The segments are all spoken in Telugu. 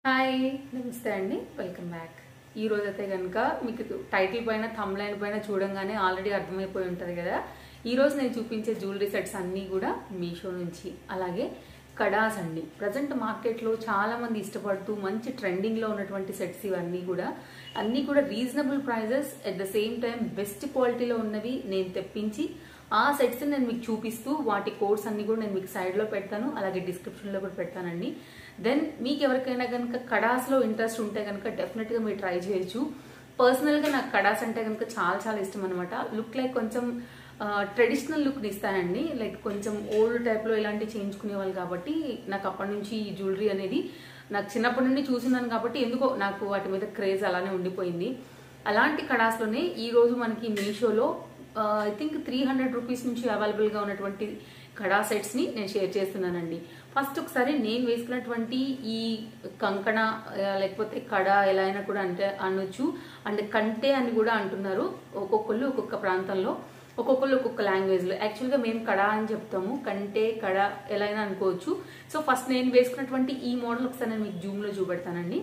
హాయ్ నమస్తే అండి వెల్కమ్ బ్యాక్ ఈ రోజు అయితే కనుక మీకు టైటిల్ పైన లైన్ పైన చూడంగానే ఆల్రెడీ అర్థమైపోయి ఉంటుంది కదా ఈ రోజు నేను చూపించే జ్యువెలరీ సెట్స్ అన్నీ కూడా మీషో నుంచి అలాగే కడాస్ అండి ప్రజెంట్ మార్కెట్లో చాలా మంది ఇష్టపడుతూ మంచి ట్రెండింగ్లో ఉన్నటువంటి సెట్స్ ఇవన్నీ కూడా అన్నీ కూడా reasonable prices at the same time best క్వాలిటీలో ఉన్నవి నేను తెప్పించి ఆ సెట్స్ నేను మీకు చూపిస్తూ వాటి కోడ్స్ అన్ని కూడా నేను మీకు సైడ్ లో పెడతాను అలాగే డిస్క్రిప్షన్ లో కూడా పెడతానండి దెన్ మీకు ఎవరికైనా కనుక కడాస్ లో ఇంట్రెస్ట్ ఉంటే కనుక డెఫినెట్ గా మీరు ట్రై చేయొచ్చు పర్సనల్ గా నాకు కడాస్ అంటే కనుక చాలా చాలా ఇష్టం అనమాట లుక్ లైక్ కొంచెం ట్రెడిషనల్ లుక్ ఇస్తానండి లైక్ కొంచెం ఓల్డ్ టైప్ లో ఇలాంటివి చేయించుకునే వాళ్ళు కాబట్టి నాకు అప్పటి నుంచి ఈ జ్యువెలరీ అనేది నాకు చిన్నప్పటి నుండి చూస్తున్నాను కాబట్టి ఎందుకో నాకు వాటి మీద క్రేజ్ అలానే ఉండిపోయింది అలాంటి కడాస్లోనే ఈ రోజు మనకి మీషోలో I think three hundred rupees నుంచి అవైలబుల్ గా ఉన్నటువంటి కడా సెట్స్ ని నేను షేర్ చేస్తున్నానండి ఫస్ట్ ఒకసారి నేను వేసుకున్నటువంటి ఈ కంకణ ఆ, లేకపోతే కడ ఎలా అయినా కూడా అంటే అనొచ్చు అండ్ కంటే అని కూడా అంటున్నారు ఒక్కొక్కళ్ళు ఒక్కొక్క ప్రాంతంలో ఒక్కొక్కళ్ళు ఒక్కొక్క లాంగ్వేజ్ లో యాక్చువల్ గా మేము కడ అని చెప్తాము కంటే కడ ఎలా అయినా అనుకోవచ్చు సో ఫస్ట్ నేను వేసుకున్నటువంటి ఈ మోడల్ ఒకసారి నేను మీకు జూమ్ లో చూపెడతానండి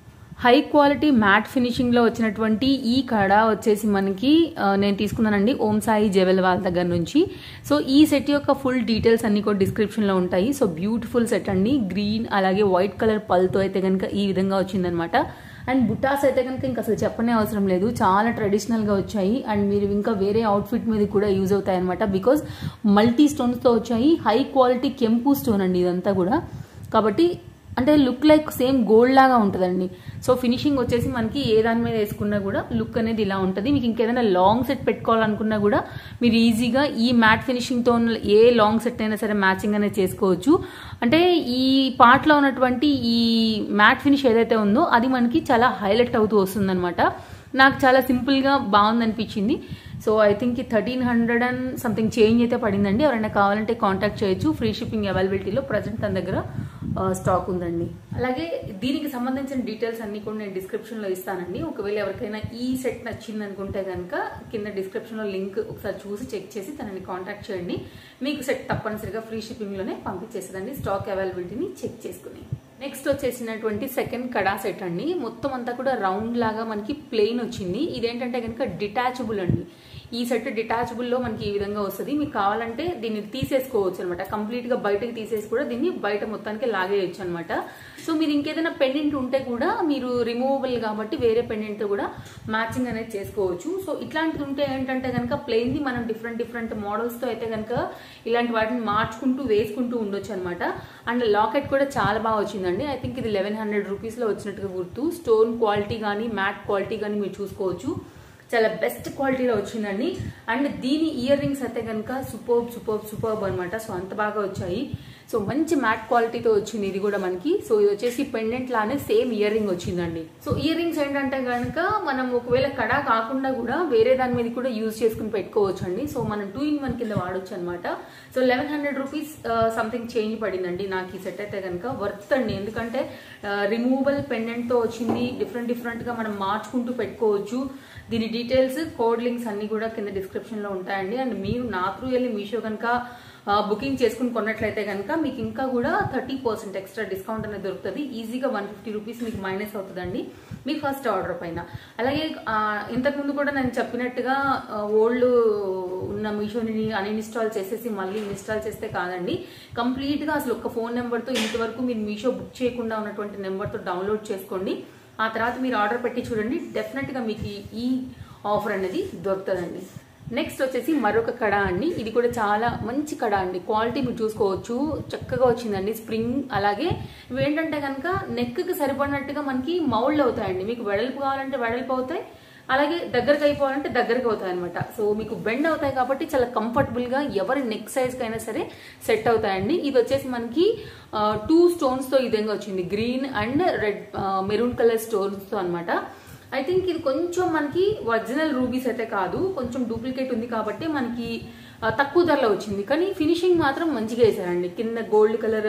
హై క్వాలిటీ మ్యాట్ ఫినిషింగ్ లో వచ్చినటువంటి ఈ కడ వచ్చేసి మనకి ఆ, నేను తీసుకున్నానండి ఓం సాయి జెవెల్ వాళ్ళ దగ్గర నుంచి సో ఈ సెట్ యొక్క ఫుల్ డీటెయిల్స్ అన్ని కూడా డిస్క్రిప్షన్ లో ఉంటాయి సో బ్యూటిఫుల్ సెట్ అండి గ్రీన్ అలాగే వైట్ కలర్ పల్తో అయితే కనుక ఈ విధంగా వచ్చిందనమాట అండ్ బుటాస్ అయితే కనుక ఇంకా అసలు చెప్పనే అవసరం లేదు చాలా ట్రెడిషనల్ గా వచ్చాయి అండ్ మీరు ఇంకా వేరే అవుట్ఫిట్ మీద కూడా యూజ్ అవుతాయి అనమాట బికాస్ మల్టీ స్టోన్స్ తో వచ్చాయి హై క్వాలిటీ కెంపు స్టోన్ అండి ఇదంతా కూడా కాబట్టి అంటే లుక్ లైక్ సేమ్ గోల్డ్ లాగా ఉంటుందండి సో ఫినిషింగ్ వచ్చేసి మనకి ఏ దాని మీద వేసుకున్నా కూడా లుక్ అనేది ఇలా ఉంటుంది మీకు ఇంకేదైనా లాంగ్ సెట్ పెట్టుకోవాలనుకున్నా కూడా మీరు ఈజీగా ఈ మ్యాట్ ఫినిషింగ్తో ఉన్న ఏ లాంగ్ సెట్ అయినా సరే మ్యాచింగ్ అనేది చేసుకోవచ్చు అంటే ఈ పార్ట్లో ఉన్నటువంటి ఈ మ్యాట్ ఫినిష్ ఏదైతే ఉందో అది మనకి చాలా హైలైట్ అవుతూ వస్తుందన్నమాట నాకు చాలా సింపుల్గా బాగుంది అనిపించింది so I think thirteen hundred and something change అయితే పడిందండి ఎవరైనా కావాలంటే కాంటాక్ట్ చేయొచ్చు ఫ్రీ షిప్పింగ్ అవైలబిలిటీలో ప్రజెంట్ తన దగ్గర స్టాక్ ఉందండి అలాగే దీనికి సంబంధించిన డీటెయిల్స్ అన్ని కూడా నేను డిస్క్రిప్షన్ లో ఇస్తానండి ఒకవేళ ఎవరికైనా ఈ సెట్ నచ్చింది అనుకుంటే కనుక కింద డిస్క్రిప్షన్ లో లింక్ ఒకసారి చూసి చెక్ చేసి తనని కాంటాక్ట్ చేయండి మీకు సెట్ తప్పనిసరిగా ఫ్రీ షిప్పింగ్ లోనే పంపించేస్తుందండి స్టాక్ అవైలబిలిటీని చెక్ చేసుకుని నెక్స్ట్ వచ్చేసినటువంటి సెకండ్ కడా సెట్ అండి మొత్తం అంతా కూడా రౌండ్ లాగా మనకి ప్లెయిన్ వచ్చింది ఇదేంటంటే కనుక డిటాచబుల్ అండి ఈ సెట్ డిటాచబుల్ లో మనకి ఈ విధంగా వస్తుంది మీకు కావాలంటే దీన్ని తీసేసుకోవచ్చు అనమాట కంప్లీట్ గా బయటకి తీసేసి కూడా దీన్ని బయట మొత్తానికి లాగేయచ్చు అనమాట సో మీరు ఇంకేదైనా పెండెంట్ ఉంటే కూడా మీరు రిమూవబుల్ కాబట్టి వేరే పెండెంట్ తో కూడా మ్యాచింగ్ అనేది చేసుకోవచ్చు సో ఇట్లాంటిది ఉంటే ఏంటంటే కనుక ప్లెయిన్ ది మనం డిఫరెంట్ డిఫరెంట్ మోడల్స్ తో అయితే కనుక ఇలాంటి వాటిని మార్చుకుంటూ వేసుకుంటూ ఉండొచ్చు అనమాట అండ్ లాకెట్ కూడా చాలా బాగా వచ్చిందండి ఐ థింక్ ఇది లెవెన్ హండ్రెడ్ రూపీస్ లో వచ్చినట్టుగా గుర్తు స్టోన్ క్వాలిటీ కానీ మ్యాట్ క్వాలిటీ కానీ మీరు చూసుకోవచ్చు చాలా బెస్ట్ క్వాలిటీలో వచ్చిందండి అండ్ దీని ఇయర్ రింగ్స్ అయితే కనుక సూపర్బ్ సూపర్బ్ సూపర్బ్ అనమాట సో అంత బాగా వచ్చాయి సో మంచి మ్యాట్ క్వాలిటీతో వచ్చింది ఇది కూడా మనకి సో ఇది వచ్చేసి పెండెంట్ లానే సేమ్ ఇయర్ రింగ్ వచ్చిందండి సో ఇయర్ రింగ్స్ ఏంటంటే కనుక మనం ఒకవేళ కడా కాకుండా కూడా వేరే దాని మీద కూడా యూజ్ చేసుకుని పెట్టుకోవచ్చు అండి సో మనం టూ ఇన్ వన్ కింద వాడొచ్చు అనమాట so eleven hundred rupees something change పడిందండి నాకు ఈ సెట్ అయితే కనుక వర్త్ అండి ఎందుకంటే రిమూవబుల్ పెండెంట్ తో వచ్చింది డిఫరెంట్ డిఫరెంట్ గా మనం మార్చుకుంటూ పెట్టుకోవచ్చు దీని డీటెయిల్స్ కోడ్ లింక్స్ అన్ని కూడా కింద డిస్క్రిప్షన్ లో ఉంటాయండి అండ్ మీరు నా త్రూ వెళ్ళి మీషో కనుక బుకింగ్ చేసుకుని కొన్నట్లయితే కనుక మీకు ఇంకా కూడా థర్టీ పర్సెంట్ ఎక్స్ట్రా డిస్కౌంట్ అనేది దొరుకుతుంది ఈజీగా వన్ ఫిఫ్టీ రూపీస్ మీకు మైనస్ అవుతుందండి మీ ఫస్ట్ ఆర్డర్ పైన అలాగే ఆ, ఇంతకుముందు కూడా నేను చెప్పినట్టుగా ఓల్డ్ ఉన్న మీషోని అన్ఇన్స్టాల్ చేసేసి మళ్ళీ ఇన్స్టాల్ చేస్తే కాదండి కంప్లీట్ గా అసలు ఒక ఫోన్ నెంబర్తో ఇంతవరకు మీరు మీషో బుక్ చేయకుండా ఉన్నటువంటి నెంబర్తో డౌన్లోడ్ చేసుకోండి ఆ తర్వాత మీరు ఆర్డర్ పెట్టి చూడండి డెఫినెట్ గా మీకు ఈ- ఈ ఆఫర్ అనేది దొరుకుతుందండి నెక్స్ట్ వచ్చేసి మరొక కడ అండి ఇది కూడా చాలా మంచి కడ అండి క్వాలిటీ మీరు చూసుకోవచ్చు చక్కగా వచ్చిందండి స్ప్రింగ్ అలాగే ఇవి ఏంటంటే కనుక నెక్ కి సరిపడినట్టుగా మనకి మౌల్డ్ అవుతాయండి మీకు వెడల్పు కావాలంటే వెడల్పు అవుతాయి అలాగే దగ్గరకు అయిపోవాలంటే దగ్గరకు అవుతాయి అనమాట సో మీకు బెండ్ అవుతాయి కాబట్టి చాలా కంఫర్టబుల్ గా ఎవరి నెక్ సైజ్ కైనా సరే సెట్ అవుతాయండి ఇది వచ్చేసి మనకి టూ స్టోన్స్ తో ఈ విధంగా వచ్చింది green and red maroon colour stones తో అనమాట ఐ థింక్ ఇది కొంచెం మనకి ఒరిజినల్ రూబీస్ అయితే కాదు కొంచెం డూప్లికేట్ ఉంది కాబట్టి మనకి ఆ, తక్కువ ధరలో వచ్చింది కానీ ఫినిషింగ్ మాత్రం మంచిగా వేసారండి కింద గోల్డ్ కలర్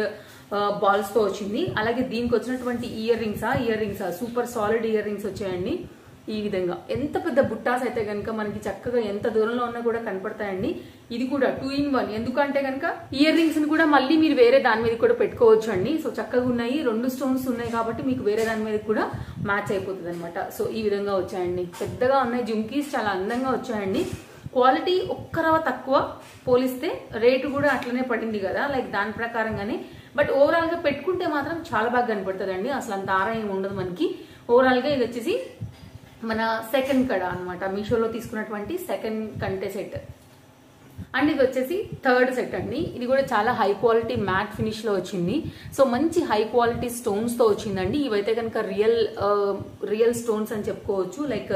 బాల్స్ తో వచ్చింది అలాగే దీనికి వచ్చినటువంటి earrings earrings super solid earrings వచ్చాయండి ఈ విధంగా ఎంత పెద్ద బుట్టాస్ అయితే కనుక మనకి చక్కగా ఎంత దూరంలో ఉన్నా కూడా కనపడతాయండి ఇది కూడా టూ ఇన్ వన్ ఎందుకంటే కనుక ఇయర్ రింగ్స్ ని కూడా మళ్ళీ మీరు వేరే దాని మీద కూడా పెట్టుకోవచ్చు అండి సో చక్కగా ఉన్నాయి రెండు స్టోన్స్ ఉన్నాయి కాబట్టి మీకు వేరే దాని మీద కూడా మ్యాచ్ అయిపోతుంది అనమాట సో ఈ విధంగా వచ్చాయండి పెద్దగా ఉన్నాయి జుమ్కీస్ చాలా అందంగా వచ్చాయండి క్వాలిటీ ఒక్క రవ తక్కువ పోలిస్తే రేటు కూడా అట్లనే పడింది కదా లైక్ దాని ప్రకారంగానే బట్ ఓవరాల్ గా పెట్టుకుంటే మాత్రం చాలా బాగా కనపడుతుందండి అసలు అంత ఆరాయం ఉండదు మనకి ఓవరాల్ గా ఇది వచ్చేసి మన సెకండ్ కడ అనమాట మీషోలో తీసుకున్నటువంటి సెకండ్ కంటే సెట్ అండ్ ఇది వచ్చేసి థర్డ్ సెట్ అండి ఇది కూడా చాలా హై క్వాలిటీ మ్యాట్ ఫినిష్ లో వచ్చింది సో మంచి హై క్వాలిటీ స్టోన్స్ తో వచ్చిందండి ఇవైతే కనుక రియల్ రియల్ స్టోన్స్ అని చెప్పుకోవచ్చు లైక్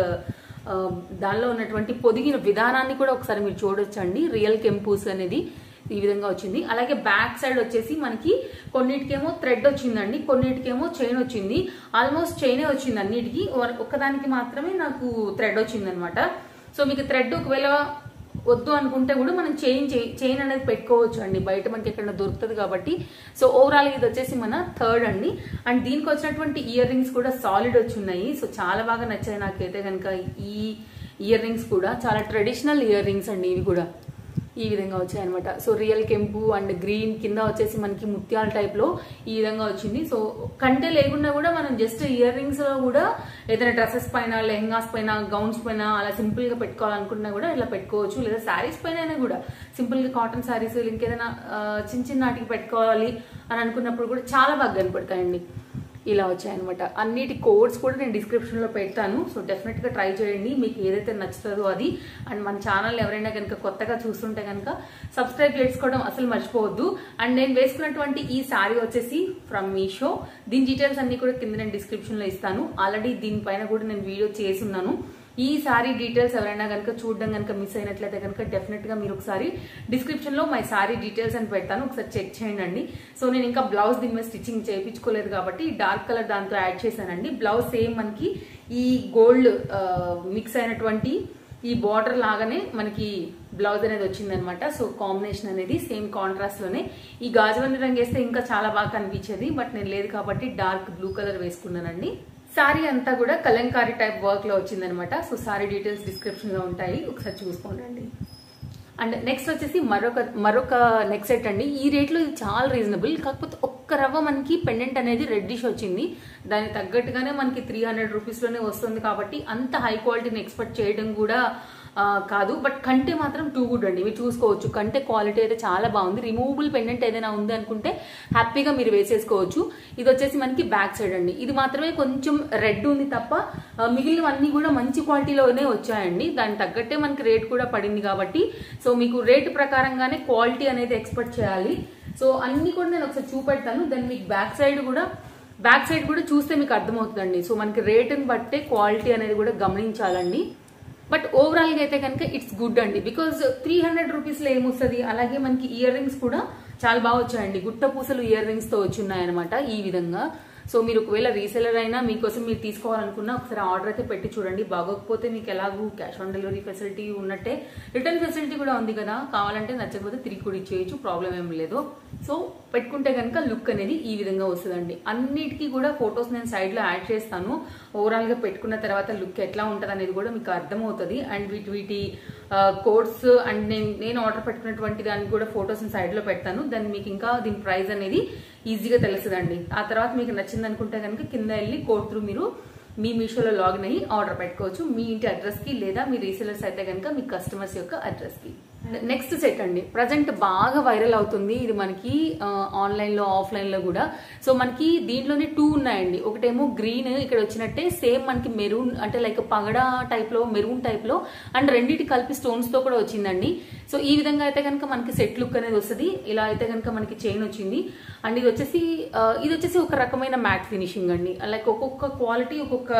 దానిలో ఉన్నటువంటి పొదిగిన విధానాన్ని కూడా ఒకసారి మీరు చూడొచ్చండి రియల్ కెంపూస్ అనేది ఈ విధంగా వచ్చింది అలాగే బ్యాక్ సైడ్ వచ్చేసి మనకి కొన్నిటికేమో థ్రెడ్ వచ్చిందండి కొన్నిటికేమో చైన్ వచ్చింది ఆల్మోస్ట్ చైనే వచ్చింది అన్నిటికీ ఒక్కదానికి మాత్రమే నాకు థ్రెడ్ వచ్చింది అనమాట సో మీకు థ్రెడ్ ఒకవేళ వద్దు అనుకుంటే కూడా మనం చైన్ చైన్ అనేది పెట్టుకోవచ్చు అండి బయట మనకి ఎక్కడ దొరుకుతుంది కాబట్టి సో ఓవరాల్ ఇది వచ్చేసి మన థర్డ్ అండి అండ్ దీనికి వచ్చినటువంటి ఇయర్ రింగ్స్ కూడా సాలిడ్ వచ్చి ఉన్నాయి సో చాలా బాగా నచ్చాయి నాకైతే కనుక ఈ ఇయర్ రింగ్స్ కూడా చాలా ట్రెడిషనల్ ఇయర్ రింగ్స్ అండి ఇవి కూడా ఈ విధంగా వచ్చాయి అనమాట సో రియల్ కెంపు అండ్ గ్రీన్ కింద వచ్చేసి మనకి ముత్యాల టైప్ లో ఈ విధంగా వచ్చింది సో కంటే లేకుండా కూడా మనం జస్ట్ ఇయర్ రింగ్స్ లో కూడా ఏదైనా డ్రెస్సెస్ పైన లెహంగాస్ పైన గౌన్స్ పైన అలా సింపుల్ గా పెట్టుకోవాలనుకున్నా కూడా ఇలా పెట్టుకోవచ్చు లేదా శారీస్ పైన అయినా కూడా సింపుల్ గా కాటన్ శారీస్ ఇంకేదైనా చిన్న చిన్న నాటికి పెట్టుకోవాలి అని అనుకున్నప్పుడు కూడా చాలా బాగా కనపడతాయండి ఇలా వచ్చాయన్నమాట అన్నిటి కోడ్స్ కూడా నేను డిస్క్రిప్షన్లో పెడతాను సో డెఫినెట్గా ట్రై చేయండి మీకు ఏదైతే నచ్చుతుందో అది అండ్ మన ఛానల్ ఎవరైనా కనుక కొత్తగా చూస్తుంటే కనుక సబ్స్క్రైబ్ చేసుకోవడం అసలు మర్చిపోవద్దు అండ్ నేను వేసుకున్నటువంటి ఈ శారీ వచ్చేసి ఫ్రమ్ మీషో దీని డీటెయిల్స్ అన్ని కూడా కింద నేను డిస్క్రిప్షన్లో ఇస్తాను ఆల్రెడీ దీనిపైన కూడా నేను వీడియో చేస్తున్నాను ఈ సారీ డీటెయిల్స్ ఎవరైనా కనుక చూడడం కనుక మిస్ అయినట్లయితే కనుక డెఫినెట్ గా మీరు ఒకసారి డిస్క్రిప్షన్ లో మై సారీ డీటెయిల్స్ అని పెడతాను ఒకసారి చెక్ చేయండి సో నేను ఇంకా బ్లౌజ్ దీని మీద స్టిచ్చింగ్ చేయించుకోలేదు కాబట్టి డార్క్ కలర్ దాంతో యాడ్ చేశానండి బ్లౌజ్ సేమ్ మనకి ఈ గోల్డ్ మిక్స్ అయినటువంటి ఈ బార్డర్ లాగానే మనకి బ్లౌజ్ అనేది వచ్చిందనమాట సో కాంబినేషన్ అనేది సేమ్ కాంట్రాస్ట్ లోనే ఈ గాజువల్లి రంగు వేస్తే ఇంకా చాలా బాగా కనిపించేది బట్ నేను లేదు కాబట్టి డార్క్ బ్లూ కలర్ వేసుకున్నానండి సారీ అంతా కూడా కలంకారీ టైప్ వర్క్ లో వచ్చిందనమాట సో సారీ డీటెయిల్స్ డిస్క్రిప్షన్ లో ఉంటాయి ఒకసారి చూసుకోండి అండ్ నెక్స్ట్ వచ్చేసి మరొక మరొక నెక్ సెట్ అండి ఈ రేట్లో ఇది చాలా రీజనబుల్ కాకపోతే ఒక్క రవ్వ మనకి పెండెంట్ అనేది రెడ్డిష్ వచ్చింది దానికి తగ్గట్టుగానే మనకి త్రీ హండ్రెడ్ రూపీస్లోనే వస్తుంది కాబట్టి అంత హై క్వాలిటీని ఎక్స్పెక్ట్ చేయడం కూడా కాదు బట్ కంటే మాత్రం టూ గుడ్ అండి మీరు చూసుకోవచ్చు కంటే క్వాలిటీ అయితే చాలా బాగుంది రిమూవబుల్ పెండెంట్ ఏదైనా ఉంది అనుకుంటే హ్యాపీగా మీరు వేసేసుకోవచ్చు ఇది వచ్చేసి మనకి బ్యాక్ సైడ్ అండి ఇది మాత్రమే కొంచెం రెడ్ ఉంది తప్ప మిగిలినవన్నీ కూడా మంచి క్వాలిటీలోనే వచ్చాయండి దానికి తగ్గట్టే మనకి రేట్ కూడా పడింది కాబట్టి సో మీకు రేట్ ప్రకారంగానే క్వాలిటీ అనేది ఎక్స్పెక్ట్ చేయాలి సో అన్ని కూడా నేను ఒకసారి చూపెడతాను దాన్ని మీకు బ్యాక్ సైడ్ కూడా బ్యాక్ సైడ్ కూడా చూస్తే మీకు అర్థమవుతుందండి సో మనకి రేటుని బట్టే క్వాలిటీ అనేది కూడా గమనించాలండి బట్ ఓవరాల్ గా అయితే కనుక ఇట్స్ గుడ్ అండి బికాజ్ త్రీ హండ్రెడ్ రూపీస్ లో ఏమొస్తుంది అలాగే మనకి ఇయర్ రింగ్స్ కూడా చాలా బాగా వచ్చాయండి గుట్ట పూసలు ఇయర్ రింగ్స్ తో వచ్చున్నాయన్నమాట ఈ విధంగా సో మీరు ఒకవేళ రీసెలర్ అయినా మీకోసం మీరు తీసుకోవాలనుకున్నా ఒకసారి ఆర్డర్ అయితే పెట్టి చూడండి బాగోకపోతే మీకు ఎలాగూ క్యాష్ ఆన్ డెలివరీ ఫెసిలిటీ ఉన్నట్టే రిటర్న్ ఫెసిలిటీ కూడా ఉంది కదా కావాలంటే నచ్చకపోతే తిరిగి కూడా ఇచ్చేయచ్చు ప్రాబ్లం ఏం లేదు సో పెట్టుకుంటే కనుక లుక్ అనేది ఈ విధంగా వస్తుందండి అన్నిటికీ కూడా ఫొటోస్ నేను సైడ్ లో యాడ్ చేస్తాను ఓవరాల్ గా పెట్టుకున్న తర్వాత లుక్ ఎట్లా ఉంటుంది అనేది కూడా మీకు అర్థమవుతుంది అండ్ వీటి వీటి కోడ్స్ అండ్ నేను నేను ఆర్డర్ పెట్టుకున్నటువంటి దానికి కూడా ఫొటోస్ సైడ్ లో పెడతాను దాన్ని మీకు ఇంకా దీని ప్రైస్ అనేది ఈజీగా తెలుస్తుందండి ఆ తర్వాత మీకు నచ్చింది అనుకుంటే కనుక కింద వెళ్ళి కోడ్ త్రూ మీరు మీ మీషోలో లాగిన్ అయ్యి ఆర్డర్ పెట్టుకోవచ్చు మీ ఇంటి అడ్రస్ కి లేదా మీ రీసెలర్స్ అయితే కనుక మీ కస్టమర్స్ యొక్క అడ్రస్ కి నెక్స్ట్ సెట్ అండి ప్రజెంట్ బాగా వైరల్ అవుతుంది ఇది మనకి ఆన్లైన్ లో ఆఫ్లైన్ లో కూడా సో మనకి దీంట్లోనే టూ ఉన్నాయండి ఒకటేమో గ్రీన్ ఇక్కడ వచ్చినట్టే సేమ్ మనకి మెరూన్ అంటే లైక్ పగడా టైప్ లో మెరూన్ టైప్ లో అండ్ రెండింటి కలిపి స్టోన్స్ తో కూడా వచ్చిందండి సో ఈ విధంగా అయితే కనుక మనకి సెట్ లుక్ అనేది వస్తుంది ఇలా అయితే కనుక మనకి చైన్ వచ్చింది అండ్ ఇది వచ్చేసి ఇది వచ్చేసి ఒక రకమైన మ్యాట్ ఫినిషింగ్ అండి లైక్ ఒక్కొక్క క్వాలిటీ ఒక్కొక్క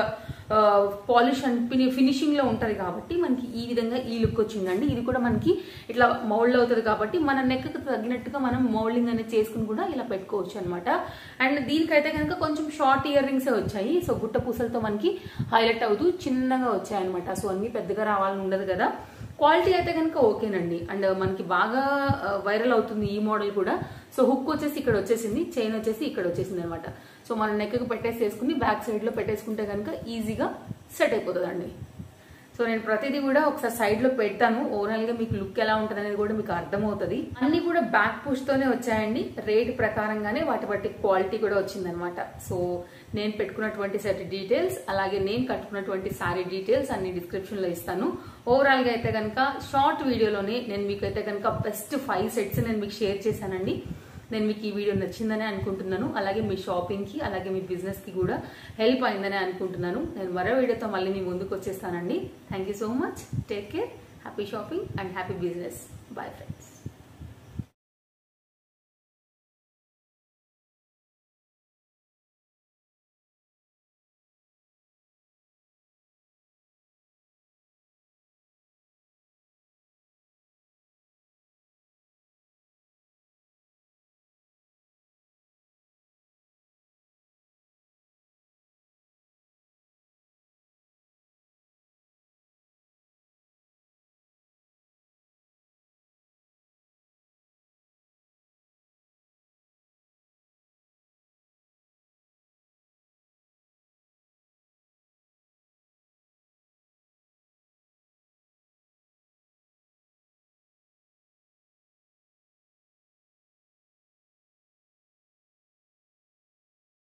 పాలిష్ అండ్ ఫినిషింగ్ లో ఉంటది కాబట్టి మనకి ఈ విధంగా ఈ లుక్ వచ్చిందండి ఇది కూడా మనకి ఇట్లా మౌల్డ్ అవుతుంది కాబట్టి మన నెక్ తగినట్టుగా మనం మౌల్డింగ్ అనేది చేసుకుని కూడా ఇలా పెట్టుకోవచ్చు అనమాట అండ్ దీనికైతే కనుక కొంచెం షార్ట్ ఇయర్ రింగ్స్ వచ్చాయి సో గుట్ట పూసలతో మనకి హైలైట్ అవుతూ చిన్నగా వచ్చాయి అనమాట సో అన్ని పెద్దగా రావాలని ఉండదు కదా క్వాలిటీ అయితే కనుక ఓకేనండి అండ్ మనకి బాగా వైరల్ అవుతుంది ఈ మోడల్ కూడా సో హుక్ వచ్చేసి ఇక్కడ వచ్చేసింది చైన్ వచ్చేసి ఇక్కడ వచ్చేసింది అనమాట సో మనం నెక్ పెట్టేసి వేసుకుని బ్యాక్ సైడ్ లో పెట్టేసుకుంటే కనుక ఈజీగా సెట్ అయిపోతుందండి సో నేను ప్రతిదీ కూడా ఒకసారి సైడ్ లో పెడతాను ఓవరాల్ గా మీకు లుక్ ఎలా ఉంటుంది అనేది కూడా మీకు అర్థమవుతుంది అన్ని కూడా బ్యాక్ పుష్ తోనే వచ్చాయండి రేట్ ప్రకారంగానే వాటి బట్టి క్వాలిటీ కూడా వచ్చిందనమాట సో నేను పెట్టుకున్నటువంటి సెట్ డీటెయిల్స్ అలాగే నేను కట్టుకున్నటువంటి శారీ డీటెయిల్స్ అన్ని డిస్క్రిప్షన్ లో ఇస్తాను ఓవరాల్ గా అయితే కనుక షార్ట్ వీడియోలోనే నేను మీకు అయితే కనుక బెస్ట్ ఫైవ్ సెట్స్ నేను మీకు షేర్ చేశానండి నేను మీకు ఈ వీడియో నచ్చిందని అనుకుంటున్నాను అలాగే మీ షాపింగ్కి అలాగే మీ బిజినెస్కి కూడా హెల్ప్ అయిందని అనుకుంటున్నాను నేను మరో వీడియోతో మళ్ళీ మీ ముందుకు వచ్చేస్తానండి thank you so much take care happy shopping and happy business bye friend